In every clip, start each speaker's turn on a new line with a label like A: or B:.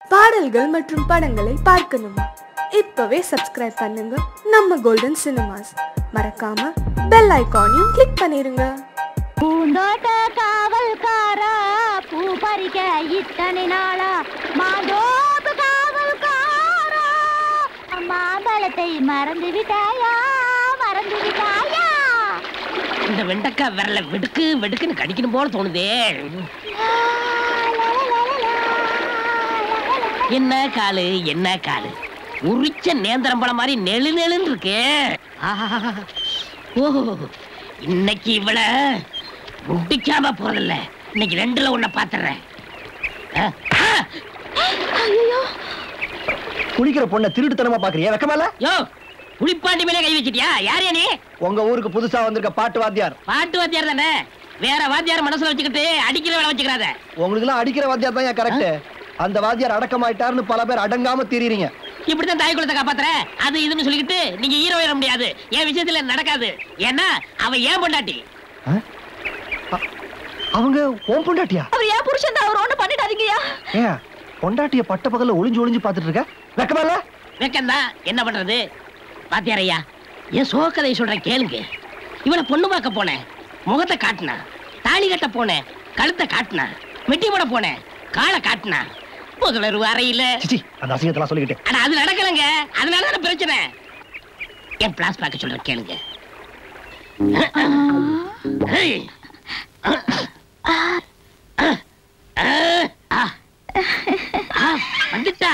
A: பாடல்கள் மற்றும் படங்களை பார்க்கணுமா இப்பவே சப்ஸ்கிரைப் பண்ணுங்க நம்ம கோல்டன் சினிமாஸ் மறக்காம பெல் ஐகானையும் கிளிக் பண்ணிருங்க
B: பூந்தோட்ட காவல்காரா பூ பறிக்க இத்தனை நாளா மாந்தோப்பு காவல்காரா மாம்பழத்தை மறந்து விட்டாயா மறந்து விட்டாயா
C: இந்த வெண்டைக்காய் விரல வெடுக்கு வெடுக்குன்னு கடிக்கணும் போல தோணுதே என்ன காலு என்ன காலு உரிச்ச நேந்திரம் பழம் மாதிரி நெழு நெழுன்னு இருக்கு ஆஹா. ஓஹோ இன்னைக்கு இவள முடிக்காம போறதில்ல இன்னைக்கு ரெண்டுல உன்னை பாத்துறேன்
D: குளிக்கிற பொண்ணை திருட்டுத்தனமா பாக்குறியா வெக்கமால
C: யோ புளிப்பாண்டி மேலே கை வச்சிட்டியா யார் நீ
D: உங்க ஊருக்கு புதுசா வந்திருக்க பாட்டு வாத்தியார்
C: பாட்டு வாத்தியார் தானே வேற வாத்தியார் மனசுல வச்சுக்கிட்டு அடிக்கிற வேலை வச்சுக்கிறாத
D: உங்களுக்கு எல்லாம் அடிக்கிற வாத்தியார் தான் கரெக்ட் அந்த வாத்தியார் அடக்கமாயிட்டாருன்னு பல பேர் அடங்காம தெரியுறீங்க
C: இப்படித்தான் தாய் குலத்தை காப்பாத்துற அது இதுன்னு சொல்லிக்கிட்டு நீங்க ஹீரோ ஏற முடியாது என் விஷயத்துல நடக்காது ஏன்னா அவ ஏன் பொண்டாட்டி
D: அவங்க ஓம் பொண்டாட்டியா
B: அவர் ஏன் புருஷன் தான் அவர் ஒண்ணு பண்ணிடாதீங்கயா
D: ஏன் பொண்டாட்டிய பட்ட பகல்ல ஒளிஞ்சு ஒளிஞ்சு பாத்துட்டு இருக்க வெக்கமால
C: வெக்கந்தான் என்ன பண்றது பாத்தியார் ஐயா என் சோக்கதை சொல்றேன் கேளுங்க இவனை பொண்ணு பார்க்க போனேன் முகத்தை காட்டினா தாலி கட்ட போனேன் கழுத்தை காட்டினா மெட்டி போட போனேன் காலை காட்டினா முதலர் அறையில
D: சிச்சி அந்த அசிங்கத்தெல்லாம் சொல்லிக்கிட்டு
C: ஆனா அது நடக்கலங்க அதனால தானே பிரச்சனை என் பிளாஸ் பார்க்க சொல்றேன் கேளுங்க ஏய். ஆ. ஆ, வந்துட்டா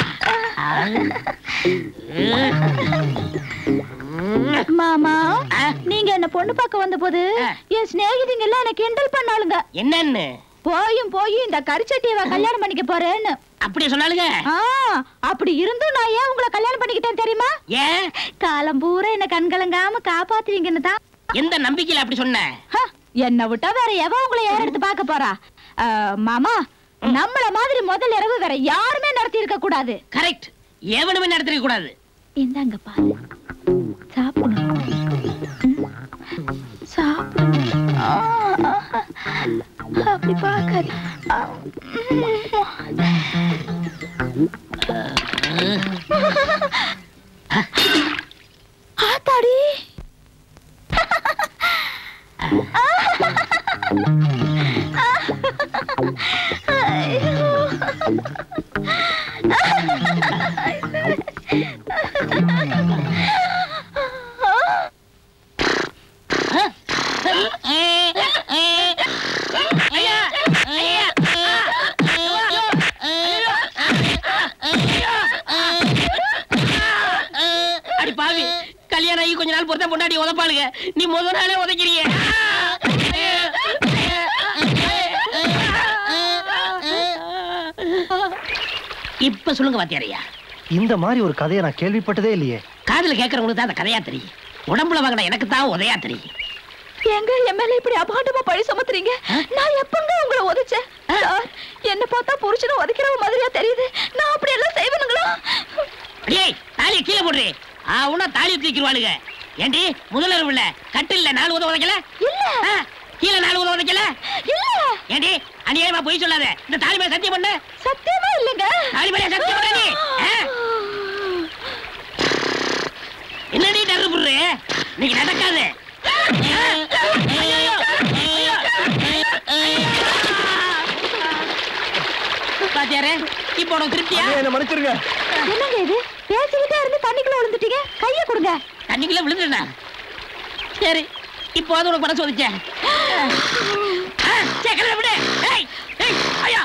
B: மாமா
C: ஆ.
B: நீங்க என்ன பொண்ணு பார்க்க வந்த போது
C: ஆ.
B: என் சிநேகிதிங்க எல்லாம் என்ன கிண்டல் பண்ணாளுங்க
C: என்னன்னு
B: போயும் போய் இந்த கரிச்சட்டியவ கல்யாணம் பண்ணிக்க போறேன்னு
C: அப்படி சொன்னாலுங்க
B: ஆ, அப்படி இருந்தும் நான் ஏன் உங்களை கல்யாணம் பண்ணிக்கிட்டேன் தெரியுமா
C: ஏன்
B: காலம் பூரா என்ன கண்கலங்காம காப்பாத்துவீங்கன்னு தான்
C: எந்த நம்பிக்கையில அப்படி சொன்ன
B: ஹ, என்னை விட்டா வேற எவன் உங்களை யார் எடுத்து பார்க்க போறா ஆ, மாமா நம்மள மாதிரி முதல் இரவு வேற யாருமே நடத்தி இருக்க கூடாது
C: கரெக்ட் எவனுமே நடத்திருக்க கூடாது
B: இந்தாங்க பாரு சாப்பிடணும் சாப்பிடணும் ஆ, அப்படி பார்க்காது ஆத்தாடி
C: ஐயா! ஐயா! அடி பாவி கல்யாணம் ஆகி கொஞ்ச நாள் பொறுத்தா பொண்டாட்டி உதப்பாளுங்க நீ முத நாளே உதைக்கிறீங்க இப்ப சொல்லுங்க வாத்தியாரையா
D: இந்த மாதிரி ஒரு கதையை நான் கேள்விப்பட்டதே இல்லையே
C: காதுல கேட்கறவங்களுக்கு தான் அந்த கதையா தெரியும் உடம்புல வாங்கின எனக்கு தான் உதையா தெரியும்
B: எங்க என் மேல இப்படி அபாண்டமா பழி சுமத்துறீங்க நான் எப்பங்க உங்களை உதைச்சேன் சார் என்ன பார்த்தா புருஷனை உதைக்கிறவ மாதிரியா தெரியுது நான் அப்படி எல்லாம் செய்வனுங்களா
C: டேய் தாலியை கீழே போடுறே ஆ உனா தாலி தூக்கிடுவாளுங்க ஏண்டி முதல்ல இல்ல கட்டு இல்ல நாலு உதவ உதைக்கல
B: இல்ல
C: ஆ, கீழே நாலு உதவ உதைக்கல
B: இல்ல
C: ஏண்டி அநியாயமா பொய் சொல்லாத இந்த தாலி மேல சத்தியம் பண்ணு
B: சத்தியமா இல்லங்க
C: தாலி மேல சத்தியம் பண்ணு நீ ஆ? என்னடி டர்ரு புடுறே நீங்க நடக்காது ஆ, ஐயையோ, ஐயோ, ஐயோ. பாத்தியாரே இப்போ உனக்கு திருப்தியா
D: ஐயா, என்னை மன்னிச்சிருங்க
B: என்னங்க இது பேசிக்கிட்டே இருந்து தண்ணிக்குள்ள விழுந்துட்டீங்க கைய கொடுங்க
C: தண்ணிக்குள்ள விழுந்துடா சரி இப்போ அது உனக்கு மனசு வந்துச்சே ஆ, சே, கிளம்பி விடு. ஏய், ஏய், ஐயா.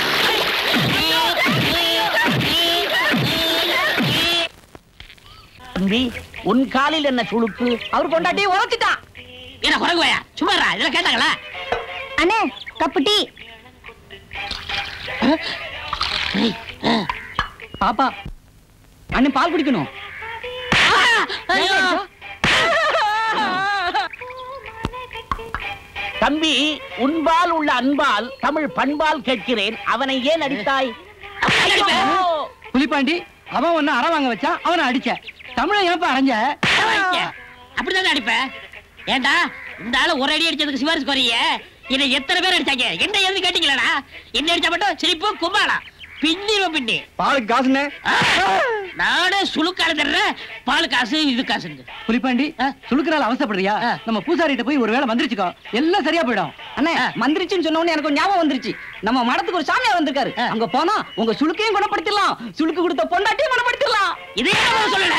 E: தம்பி உன் காலில் என்ன சுளுக்கு அவர் பொண்டாட்டி உரைச்சிட்டான்
C: என்ன குரங்குவாயா சும்மா இருடா, இதெல்லாம் கேட்டாங்களா
B: அண்ணே கப்பு டீ
C: ஏய், ஆ.
E: பாப்பா அண்ணன் பால் குடிக்கணும்
C: ஆ, ஐயோ.
E: தம்பி உன்பால் உள்ள அன்பால் தமிழ் பண்பால் கேட்கிறேன் அவனை ஏன் அடித்தாய்
C: அடிப்பேன்.
E: ஐயோ!
F: புலிப்பாண்டி அவன் ஒன்னு அற வாங்க வச்சான் அவனை அடிச்ச தமிழை ஏப்ப அரைஞ்ச
C: வாங்கிக்க. அப்படிதானே அடிப்பேன் ஏண்டா இந்த ஆளு ஒரு அடி அடிச்சதுக்கு சிவாரிசு குறைய இதை எத்தனை பேர் அடிச்சாங்க என்ன எது கேட்டீங்களா என்ன அடிச்சா மட்டும் சிரிப்பு கும்பாளா பின்னிரும் பின்னி
D: பாலுக்கு காசுண்ணே
C: நானே சுழுக்கால தர்றேன் பால் காசு இது காசு
F: புலிப்பாண்டி
C: ஆ.
F: சுழுக்கறால அவசரப்படுறியா
C: ஆ.
F: நம்ம பூசாரிட்ட போய் ஒரு வேளை மந்திரிச்சுக்கோ எல்லாம் சரியா போயிடும்
G: அண்ணே
C: ஆ.
G: மந்திரிச்சுன்னு சொன்ன உடனே எனக்கு ஒரு ஞாபகம் வந்துருச்சு நம்ம மடத்துக்கு ஒரு சாமியார் வந்திருக்காரு
C: ஆ.
G: அங்க போனா உங்க சுளுக்கையும் குணப்படுத்திடலாம் சுளுக்கு கொடுத்த பொண்டாட்டியும் குணப்படுத்திடலாம்
C: இதே சொல்லல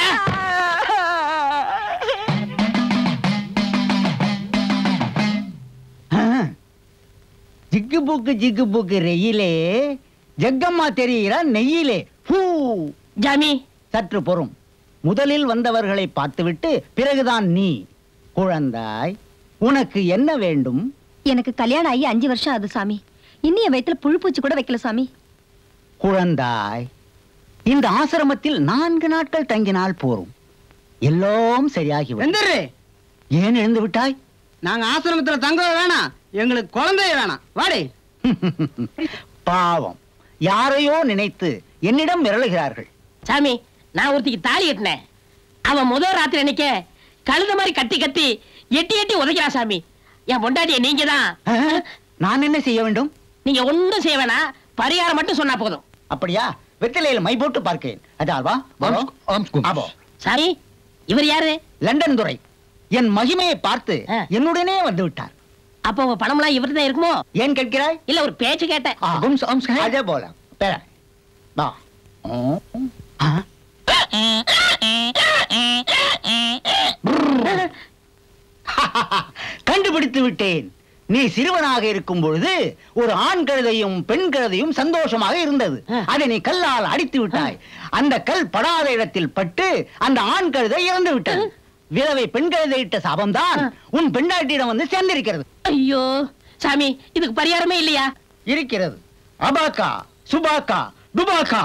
G: ஜிக்கு பூக்கு ஜிக்கு பூக்கு ரெயிலே ஜக்கம்மா தெரிகிற நெய்யிலே ஹூ
C: ஜாமி
G: சற்று பொறும் முதலில் வந்தவர்களை பார்த்துவிட்டு பிறகுதான் நீ குழந்தாய் உனக்கு என்ன வேண்டும்
B: எனக்கு கல்யாணம் ஆகி அஞ்சு வருஷம் ஆகுது சாமி இன்னும் என் வயித்துல புழு பூச்சி கூட வைக்கல சாமி
G: குழந்தாய் இந்த ஆசிரமத்தில் நான்கு நாட்கள் தங்கினால் போரும் எல்லாம் சரியாகிவிடும்
F: எந்திரு
G: ஏன் எழுந்து விட்டாய்
F: நாங்க ஆசிரமத்துல தங்க வேணாம் எங்களுக்கு குழந்தைய வேணாம் வாடி
G: பாவம் யாரையோ நினைத்து என்னிடம் மிரளுகிறார்கள்
C: சாமி நான் ஒருத்திக்கு தாலி கட்டினேன் அவன் முதல் ராத்திரி அன்னைக்கு கழுத மாதிரி கத்தி கத்தி எட்டி எட்டி உதைக்கிறா சாமி என் பொண்டாட்டிய நீங்க தான்
G: ஆ? நான் என்ன செய்ய வேண்டும்
C: நீங்க ஒண்ணும் செய்ய வேணாம் பரிகாரம் மட்டும் சொன்னா போதும்
G: அப்படியா வெற்றிலையில் மை போட்டு பார்க்கிறேன் அதால்வா ஆபோ
C: சாமி இவர் யாரு
G: லண்டன் துறை என் மகிமையை பார்த்து
C: ஆ.
G: என்னுடனே வந்து விட்டார்
C: அப்ப உங்க பணம்லாம் இவர்தான் தான் இருக்குமோ
G: ஏன் கேட்கிறாய்
C: இல்ல ஒரு பேச்சு கேட்டேன்
G: ஆ, அதே போல பேர வா ஆ? கண்டுபிடித்து விட்டேன் நீ சிறுவனாக இருக்கும் பொழுது ஒரு ஆண் கழுதையும் பெண் கழுதையும் சந்தோஷமாக இருந்தது அதை நீ கல்லால் அடித்து விட்டாய் அந்த கல் படாத இடத்தில் பட்டு அந்த ஆண் கழுதை இறந்து விட்டது விதவை பெண் கழுதை இட்ட சாபம்தான் உன் பெண்ணாட்டியிடம் வந்து சேர்ந்திருக்கிறது
C: ஐயோ சாமி இதுக்கு பரிகாரமே இல்லையா
G: இருக்கிறது அபாக்கா சுபாக்கா துபாக்கா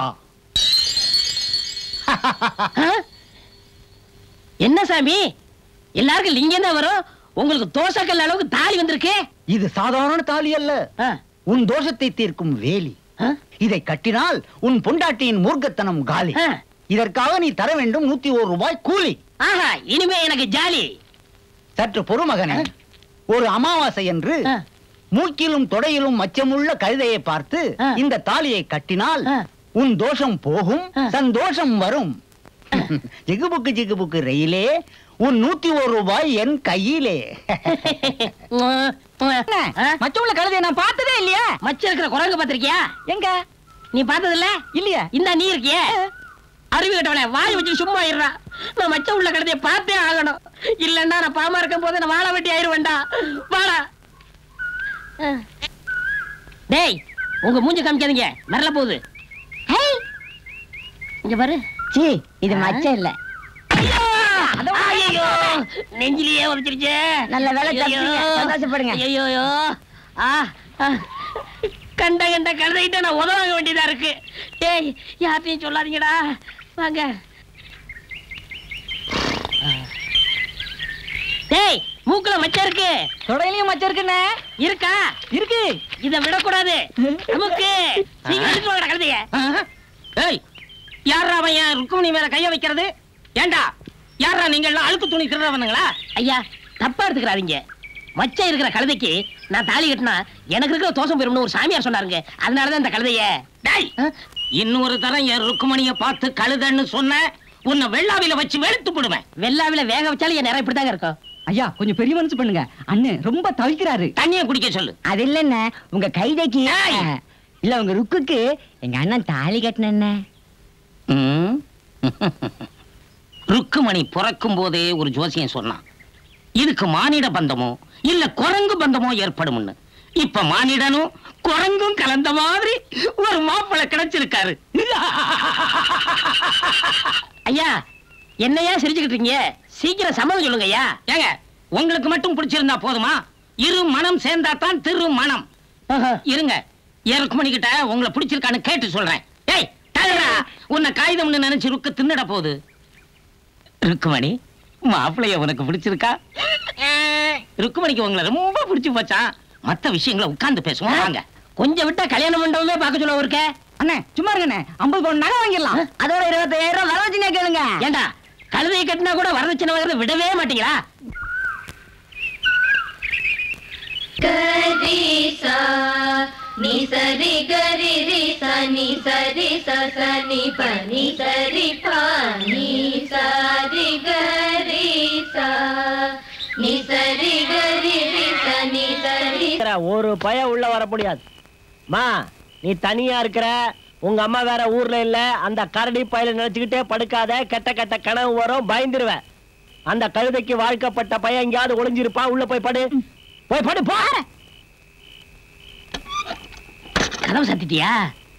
C: ஆ? என்ன சாமி எல்லாருக்கும் லிங்கம் தான் வரும் உங்களுக்கு தோசைக்கல் அளவுக்கு தாலி வந்திருக்கு
G: இது சாதாரண தாலி அல்ல
C: ஆ.
G: உன் தோஷத்தை தீர்க்கும் வேலி
C: ஆ?
G: இதை கட்டினால் உன் பொண்டாட்டியின் மூர்க்கத்தனம் காலி
C: ஆ.
G: இதற்காக நீ தர வேண்டும் நூத்தி ஒரு ரூபாய் கூலி
C: ஆஹா இனிமே எனக்கு ஜாலி
G: சற்று பொறுமகனே ஒரு அமாவாசை என்று
C: ஆ.
G: மூக்கிலும் தொடையிலும் மச்சமுள்ள கழுதையை பார்த்து
C: ஆ.
G: இந்த தாலியை கட்டினால்
C: ஆ.
G: உன் தோஷம் போகும்
C: ஆ.
G: சந்தோஷம் வரும் ஜிகுபுக்கு ஜிகுபுக்கு ரயிலே உன் நூத்தி ஒரு ரூபாய் என் கையிலே
C: ஆ?
G: மச்சமுள்ள கழுதையை நான் பார்த்ததே இல்லையா
C: மச்சம் இருக்கிற குரங்கு பாத்திருக்கியா
G: எங்க
C: நீ பார்த்தது இல்ல
G: இல்லையா
C: இந்த நீ இருக்கியே அறிவு கட்டவளே வாய் வச்சு சும்மா இருறா நான் மச்சம் உள்ள கழுதைய பார்த்தே ஆகணும் இல்லன்னா நான் பாமா இருக்கும் போது நான் வாழை வெட்டி ஆயிருவேன்டா வாடா ஆ. டேய் உங்க மூஞ்சி காமிக்காதீங்க மிரள போகுது ஹை! இங்க பாரு
G: சி
C: இது மச்சம் இல்ல ஐயோ நெஞ்சிலேயே உரைச்சிருச்சே
G: நல்ல வேளை
C: ஐயையோ.
G: தப்பிச்சீங்க. சந்தோஷப்படுங்க.
C: ஐயையோ. ஆ ஆ. கண்ட கண்ட கழுதைகிட்ட நான் உதவ வேண்டியதா இருக்கு டேய் யார்ட்டையும் சொல்லாதீங்கடா வாங்க டேய் மூக்குல மச்சம் இருக்கு
G: தொடையிலையும் மச்சம் இருக்குண்ணே
C: இருக்கா
G: இருக்கு
C: இத விடக்கூடாது நமக்கு சீக்கிரம் எடுத்து வாங்கடா கழுதைய ஏய் யாரா அவன் என் ருக்குமணி மேல கைய வைக்கிறது ஏண்டா யாரா நீங்க எல்லாம் அழுக்கு துணி திருடுறவனுங்களா ஐயா தப்பா எடுத்துக்கிறாதீங்க மச்சம் இருக்கிற கழுதைக்கு நான் தாலி கட்டினா எனக்கு இருக்கிற தோசம் போயிரும்னு ஒரு சாமியார் சொன்னாருங்க அதனாலதான் இந்த கழுதைய டேய் இன்னொரு தரம் என் ருக்குமணிய பார்த்து கழுதன்னு சொன்ன உன்னை வெள்ளாவில வச்சு வெளுத்து போடுவேன் வெள்ளாவில வேக வச்சாலும் என் நேரம் இப்படிதாங்க இருக்கும்
F: ஐயா கொஞ்சம் பெரிய மனசு பண்ணுங்க அண்ணன் ரொம்ப தவிக்கிறாரு
C: தண்ணிய குடிக்க சொல்லு
G: அது இல்லண்ணே உங்க கைதைக்கு
C: ஏய்.
G: இல்ல உங்க ருக்குக்கு எங்க அண்ணன் தாலி கட்டின
C: ம். ருக்குமணி பிறக்கும் போதே ஒரு ஜோசியம் சொன்னான் இதுக்கு மானிட பந்தமோ இல்ல குரங்கு பந்தமோ ஏற்படும்னு இப்ப மானிடனும் குரங்கும் கலந்த மாதிரி ஒரு மாப்பிள்ளை கிடைச்சிருக்காரு ஐயா என்னையா சிரிச்சுக்கிட்டு இருக்கீங்க சீக்கிரம் சம்மதம் சொல்லுங்க ஐயா ஏங்க உங்களுக்கு மட்டும் பிடிச்சிருந்தா போதுமா இரு மனம் சேர்ந்தா தான் திரு மனம் இருங்க ஏன் ருக்குமணி கிட்ட உங்களை பிடிச்சிருக்கான்னு கேட்டு சொல்றேன் ஏய் தகரா உன்னை காகிதம்னு நினைச்சு ருக்கு தின்னுட போகுது ருக்குமணி மாப்பிளைய உனக்கு பிடிச்சிருக்கா ருக்குமணிக்கு உங்களை ரொம்ப பிடிச்சு போச்சான் மத்த விஷயங்களை உட்கார்ந்து பேசுவோம் வாங்க கொஞ்சம் விட்டா கல்யாண மண்டபமே பார்க்க சொல்ல இருக்க
F: அண்ணே சும்மா இருங்கண்ணே ஐம்பது பவுன் நகை வாங்கிடலாம்
G: அதோட இருபத்தாயிரம் ரூபாய் வரவச்சுனே கேளுங்க
C: ஏண்டா கழுதையை கட்டினா கூட வரதட்சணை வாங்குறத விடவே மாட்டீங்களா
B: ni sari gari ri sa ni sari sa sa ni pa ni sari pa ni sari gari sa ni sari gari ri sa ni sari
H: ஒரு பய உள்ள வர முடியாது மா நீ தனியா இருக்கிற உங்க அம்மா வேற ஊர்ல இல்ல அந்த கரடி பயில நினைச்சுக்கிட்டே படுக்காத கெட்ட கெட்ட கனவு வரும் பயந்துருவ அந்த கழுதைக்கு வாழ்க்கப்பட்ட பையன் எங்கேயாவது ஒளிஞ்சிருப்பான் உள்ள போய் படு போய் படு போ
C: கதவு சத்திட்டியா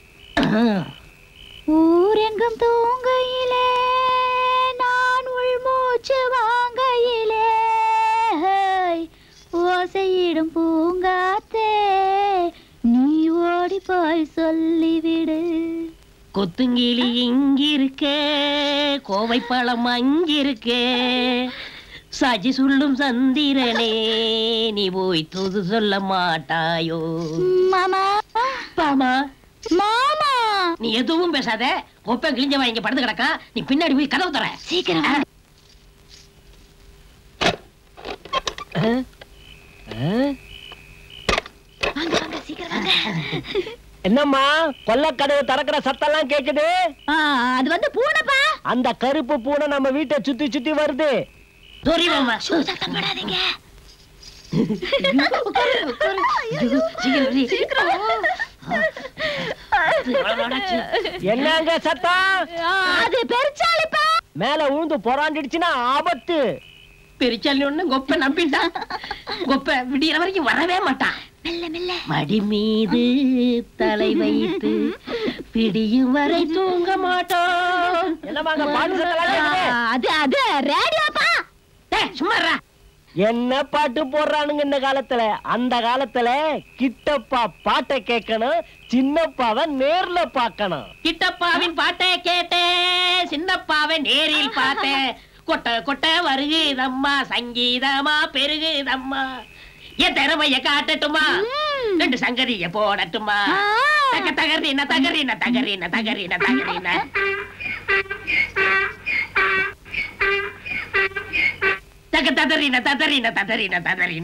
B: ஊரெங்கும் தூங்கையிலே நான் உள்மூச்சு வாங்கையிலே ஹேய், ஓசையிடும் பூங்காத்தே நீ ஓடி போய் சொல்லிவிடு
C: கொத்துங்கிளி இங்கிருக்கே கோவை பழம் அங்கிருக்கே சாட்சி சொல்லும் சந்திரனே நீ போய் தூது சொல்ல மாட்டாயோ
B: மாமா
C: பாமா
B: மாமா
C: நீ எதுவும் பேசாத கொப்பை கிழிஞ்சவன் இங்க படுத்து கிடக்கா நீ பின்னாடி போய் கதவு தர
B: சீக்கிரம் வா. வாங்க வாங்க சீக்கிரம் வாங்க
H: என்னம்மா கொல்லக்கதவு திறக்கிற சத்தம்லாம் கேக்குது
B: ஆ, அது வந்து பூனைப்பா
H: அந்த கருப்பு பூனை நம்ம வீட்டை சுத்தி சுத்தி வருது
C: சொரிவாமா
B: ஷூ சத்தம் போடாதீங்க
H: என்னங்க சத்தம்
B: அது பெருச்சாளிப்பா
H: மேல விழுந்து பொறாண்டிடுச்சுன்னா ஆபத்து
C: பெரிச்சாலி ஒண்ணு கொப்பை நம்பிட்டான் கொப்பை விடியற வரைக்கும் வரவே மாட்டான்
B: மெல்ல மெல்ல
C: மடி மீது தலை வைத்து பிடியும் வரை தூங்க மாட்டோம்
H: என்னமாங்க பாட்டு சத்தம்லாம் கேக்குது?
B: அது அது ரேடியோப்பா
C: ஏய், சும்மா இருடா.
H: என்ன பாட்டு போடுறானுங்க இந்த காலத்துல அந்த காலத்துல கிட்டப்பா பாட்டை கேட்கணும் சின்னப்பாவை நேர்ல பார்க்கணும்
C: கிட்டப்பாவின் பாட்டை கேட்டேன் சின்னப்பாவை நேரில் பார்த்தேன் கொட்ட கொட்ட வருகுதம்மா சங்கீதமா பெருகுதம்மா என் திறமைய காட்டட்டுமா ரெண்டு சங்கரிய போடட்டுமா தக தகரின தகரின தகரின தகரின தகரின தக ததறின ததறின ததறின ததறின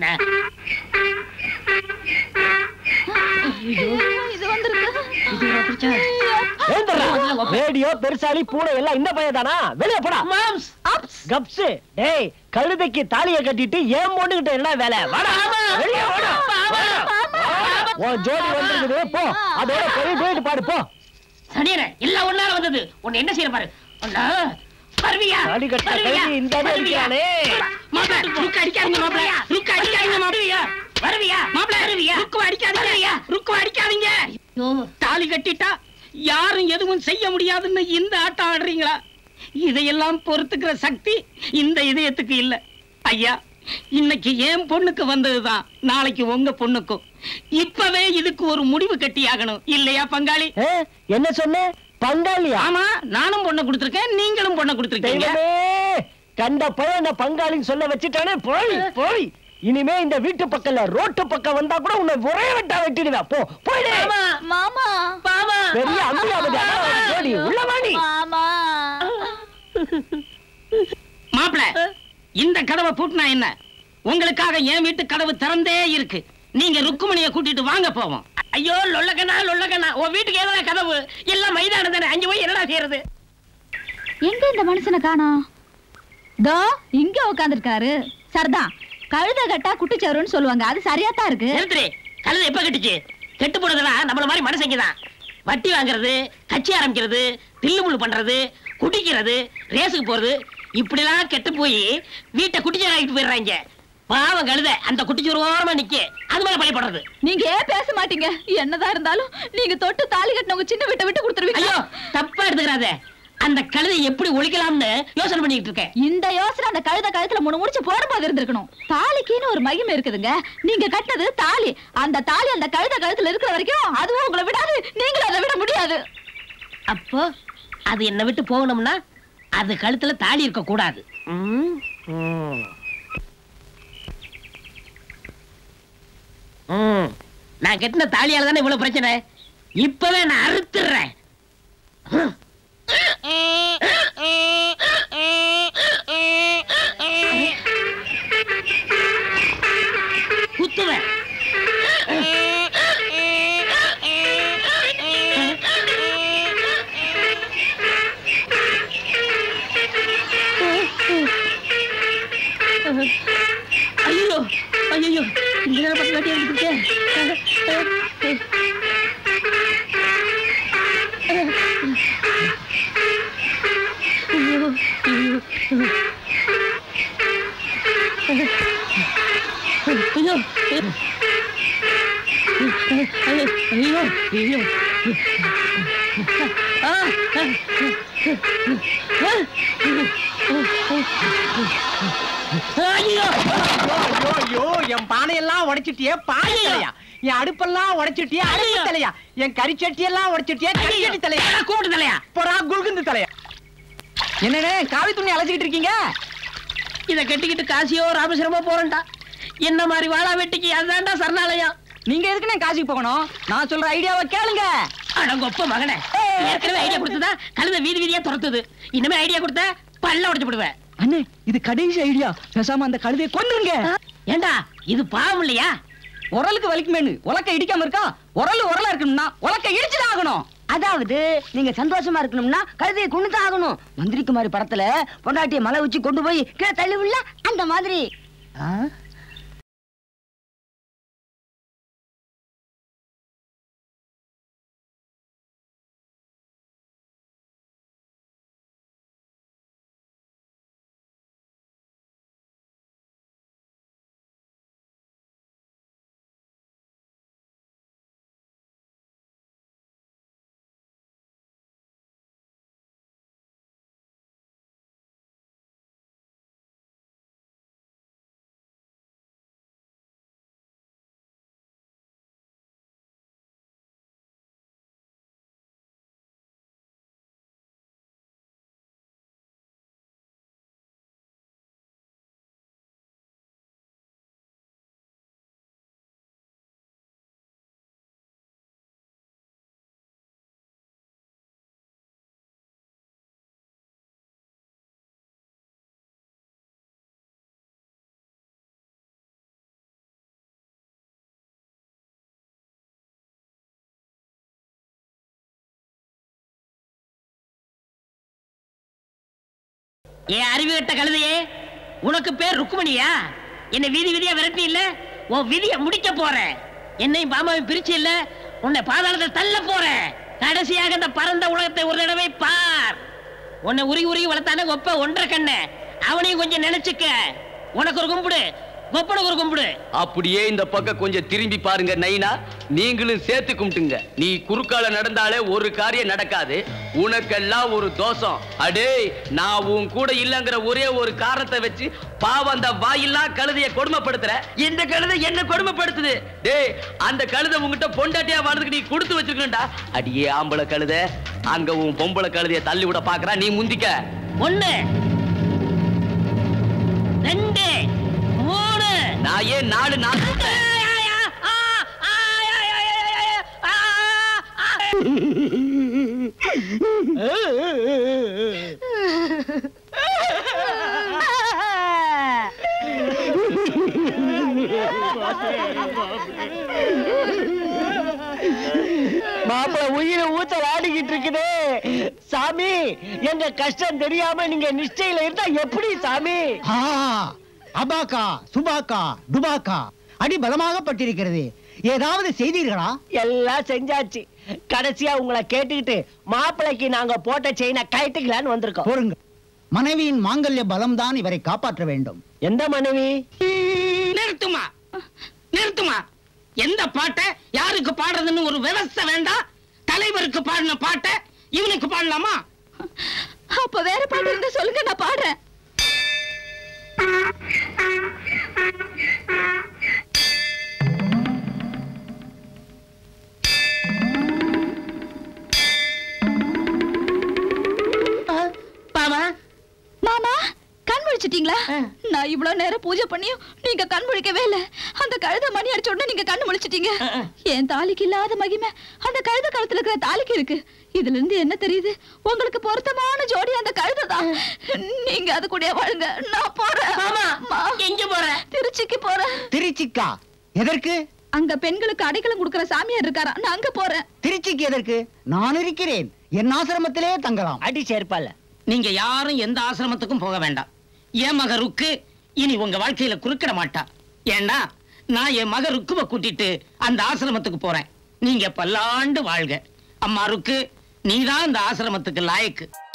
B: இது வந்திருக்கு
H: ஏந்திரா. ரேடியோ பெருசாலி பூனை எல்லாம் இந்த பையன் தானா வெளியே போடா
C: மாம்ஸ்
H: கப்ஸ் டேய் கழுதைக்கு தாலியை கட்டிட்டு ஏன் போட்டுக்கிட்ட என்ன வேலை வாடா வெளியே வாடா உன் ஜோடி வந்திருக்குது போ அதோட போய் போயிட்டு பாடு போ
C: சனியன எல்லாம் ஒன்னால வந்தது உன்னை என்ன செய்யற பாரு ஒன்னா வருவியா
H: தாலி கட்ட
C: வருவியா?
H: கைதி இந்த அடி
C: வருவியா?
H: அடிக்கிறானே.
C: மாப்பிள ருக்கு அடிக்காதீங்க மாப்பிள ருக்கு அடிக்காதீங்க மாப்பிளையா வருவியா மாப்பிள வருவியா ருக்கு அடிக்காதீங்க ருக்கு அடிக்காதீங்க
F: தாலி கட்டிட்டா யாரும் எதுவும் செய்ய முடியாதுன்னு இந்த ஆட்டம் ஆடுறீங்களா இதையெல்லாம் பொறுத்துக்கிற சக்தி இந்த இதயத்துக்கு இல்ல ஐயா இன்னைக்கு என் பொண்ணுக்கு வந்ததுதான் நாளைக்கு உங்க பொண்ணுக்கும் இப்பவே இதுக்கு ஒரு முடிவு கட்டியாகணும் இல்லையா பங்காளி
H: ஏ, என்ன சொன்ன பங்காளியா
F: ஆமா நானும் பொண்ணை கொடுத்திருக்கேன் நீங்களும் பொண்ணை கொடுத்திருக்கீங்க
H: தெய்வமே கண்ட பையன் பங்காளின்னு சொல்ல வச்சுட்டானே போய் போய் இனிமே இந்த வீட்டு பக்கம்ல ரோட்டு பக்கம் வந்தா கூட உன்னை ஒரே வெட்டா வெட்டிடுவேன் போ போயிடு
B: மாமா
C: பாமா
H: பெரிய அம்பியாபதி ஜோடி உள்ள வாடி
B: மாமா
F: மாப்பிள இந்த கதவை பூட்டினா என்ன உங்களுக்காக என் வீட்டு கதவு திறந்தே இருக்கு நீங்க ருக்குமணியை கூட்டிட்டு வாங்க போவோம்
C: ஐயோ லொல்லக்கண்ணா லொல்லக்கண்ணா உன் வீட்டுக்கு ஏதோ கதவு எல்லாம் மைதானம் தானே அங்க போய் என்னடா செய்யறது
B: எங்க இந்த மனுஷனை காணோம் தோ இங்க உட்கார்ந்திருக்காரு சரிதான் கழுத கட்டா குட்டிச்சவருன்னு சொல்லுவாங்க அது சரியா தான் இருக்கு
C: நிறுத்துரு கழுதை எப்ப கட்டுச்சு கெட்டு போனதெல்லாம் நம்மள மாதிரி மனுஷங்க தான் வட்டி வாங்குறது கட்சி ஆரம்பிக்கிறது தில்லுமுள்ளு பண்றது குடிக்கிறது ரேஸுக்கு போறது இப்படிலாம் கெட்டு போய் வீட்டை குட்டிச்சோறு ஆகிட்டு போயிடுறாங்க பாவம் கழுத அந்த குட்டிச்சோறு ஓரமா நிக்க அது மேல பழி போடுறது
B: நீங்க ஏன் பேச மாட்டீங்க என்னதான் இருந்தாலும் நீங்க தொட்டு தாலி கட்டினவங்க சின்ன வீட்டை விட்டு கொடுத்துருவீங்க
C: ஐயோ தப்பா எடுத்துக்கிறாத அந்த கழுதை எப்படி ஒழிக்கலாம்னு யோசனை பண்ணிட்டு இருக்கேன்
B: இந்த யோசனை அந்த கழுத கழுத்துல மூணு முடிச்சு போடும்போது இருந்திருக்கணும் தாலிக்குன்னு ஒரு மகிமை இருக்குதுங்க நீங்க கட்டினது தாலி அந்த தாலி அந்த கழுத கழுத்துல இருக்கிற வரைக்கும் அதுவும் உங்களை விடாது நீங்களும் அதை விட முடியாது
C: அப்போ அது என்னை விட்டு போகணும்னா அது கழுத்துல தாலி இருக்க கூடாது ம், ம். ம். நான் கட்டின தாலியால தானே இவ்வளவு பிரச்சனை இப்பவே நான் அறுத்துறேன் குத்துவேன் ஐயோ ஐயோ ஐயோ ஆ, ஆ, ஆ, ஐயோ
E: ஐயோ ஐயோ என் பானையெல்லாம் உடைச்சிட்டியே பானை
C: ஐயோ.
E: தலையா என் அடுப்பெல்லாம் உடைச்சிட்டியே அடுப்பு
C: ஐயோ.
E: தலையா என் கறிச்சட்டி எல்லாம் உடைச்சிட்டியே கறிச்சட்டி தலையா
C: கூப்பிட்டு தலையா
E: போடா குல்குந்து தலையா என்னண்ணே காவி துணி அழைச்சிக்கிட்டு இருக்கீங்க
C: இத கட்டிக்கிட்டு காசியோ ராமேஸ்வரமோ போறேன்டா என்ன மாதிரி வாழா வெட்டிக்கு அதுதான்டா சரணாலயம்
E: நீங்க எதுக்குண்ணே காசிக்கு போகணும் நான் சொல்ற ஐடியாவை கேளுங்க
C: அடங்கொப்ப மகனே ஏற்கனவே ஐடியா கொடுத்ததா கழுத வீதி வீதியா துரத்துது இனிமே ஐடியா கொடுத்த பல்ல உடைச்சு விடுவேன்
E: அண்ணே இது கடைசி ஐடியா பேசாம அந்த கழுதையை கொண்டுருங்க
C: ஏண்டா இது பாவம் இல்லையா
E: உரலுக்கு வலிக்குமேனு உலக்க இடிக்காம இருக்கா உரல் உரலா இருக்கணும்னா உலக்க இடிச்சுதான் ஆகணும்
I: அதாவது நீங்க சந்தோஷமா இருக்கணும்னா கழுதையை கொண்டுதான் ஆகணும் மந்திரிக்குமாரி படத்துல பொண்டாட்டிய மலை உச்சி கொண்டு போய் கீழே தள்ளி விடல அந்த மாதிரி
C: ஏன் அறிவு கட்ட கழுதையே உனக்கு பேர் ருக்குமணியா என்ன வீதி வீதியா விரட்டி இல்ல உன் விதிய முடிக்க போறேன் என்னையும் பாமாவையும் பிரிச்சு இல்ல உன்னை பாதாளத்தை தள்ள போறேன் கடைசியாக இந்த பரந்த உலகத்தை ஒரு தடவை பார் உன்னை உருகி உருகி வளர்த்தானே ஒப்ப ஒன்றரை கண்ணு அவனையும் கொஞ்சம் நினைச்சுக்க உனக்கு ஒரு கும்பிடு கொப்பனுக்கு ஒரு கும்பிடு
J: அப்படியே இந்த பக்கம் கொஞ்சம் திரும்பி பாருங்க நைனா நீங்களும் சேர்த்து கும்பிட்டுங்க நீ குறுக்கால நடந்தாலே ஒரு காரியம் நடக்காது உனக்கெல்லாம் ஒரு தோஷம் அடே நான் உன் கூட இல்லங்கிற ஒரே ஒரு காரணத்தை வச்சு பாவம் அந்த வாயில்லாம் கழுதைய கொடுமைப்படுத்துற இந்த கழுதை என்ன கொடுமைப்படுத்துது டேய் அந்த கழுதை உங்ககிட்ட பொண்டாட்டியா வாழ்றதுக்கு நீ கொடுத்து வச்சிருக்கணும்டா அடியே ஆம்பளை கழுதை அங்க உன் பொம்பளை கழுதைய தள்ளி விட பாக்குறா நீ முந்திக்க
C: ஒண்ணு ரெண்டு மூணு
J: நான் ஏன் நாலு நாள்
H: மாப்பிள உயிரை ஊத்தல் ஆடிக்கிட்டு இருக்குதே சாமி எங்க கஷ்டம் தெரியாம நீங்க நிச்சயில இருந்தா எப்படி சாமி
G: ஆ, அபாக்கா சுபாக்கா டுபாக்கா அடி பலமாகப்பட்டிருக்கிறது ஏதாவது செய்தீர்களா
H: எல்லாம் செஞ்சாச்சு கடைசியா உங்களை கேட்டுக்கிட்டு மாப்பிளைக்கு நாங்க போட்ட செயினை கழட்டிக்கலான்னு வந்திருக்கோம்
G: பொறுங்க மனைவியின் மாங்கல்ய பலம்தான் இவரை காப்பாற்ற வேண்டும்
H: எந்த மனைவி
F: நிறுத்துமா நிறுத்துமா எந்த பாட்டை யாருக்கு பாடுறதுன்னு ஒரு விவஸ்தை வேண்டாம் தலைவருக்கு பாடின பாட்டை இவனுக்கு பாடலாமா
B: அப்ப வேற பாட்டு இருந்தா சொல்லுங்க நான் பாடுறேன்
C: பாமா
B: மாமா கண் முழிச்சிட்டீங்களா நான் இவ்வளவு நேரம் பூஜை பண்ணியும் நீங்க கண் முழிக்கவே இல்ல அந்த கழுத மணி அடிச்ச உடனே நீங்க கண் முழிச்சிட்டீங்க என் தாலிக்கு இல்லாத மகிமை அந்த கழுத கழுத்துல இருக்கிற தாலிக்கு இருக்கு இதுல இருந்து என்ன தெரியுது உங்களுக்கு பொருத்தமான ஜோடி அந்த கழுதை தான் நீங்க அது கூட வாழுங்க நான் போறேன்
C: மாமா எங்க போற
B: திருச்சிக்கு போறேன்
G: திருச்சிக்கா எதற்கு
B: அங்க பெண்களுக்கு அடைக்கலம் கொடுக்கிற சாமியார் இருக்காரா நான் அங்க போறேன்
G: திருச்சிக்கு எதற்கு நான் இருக்கிறேன் என் ஆசிரமத்திலே தங்கலாம்
H: அடி சேர்ப்பால
F: நீங்க யாரும் எந்த ஆசிரமத்துக்கும் போக வேண்டாம் என் மக ருக்கு இனி உங்க வாழ்க்கையில குறுக்கிட மாட்டா ஏன்னா நான் என் மக ருக்குவ கூட்டிட்டு அந்த ஆசிரமத்துக்கு போறேன் நீங்க பல்லாண்டு வாழ்க அம்மா ருக்கு நீதான் இந்த ஆசிரமத்துக்கு லாயக்கு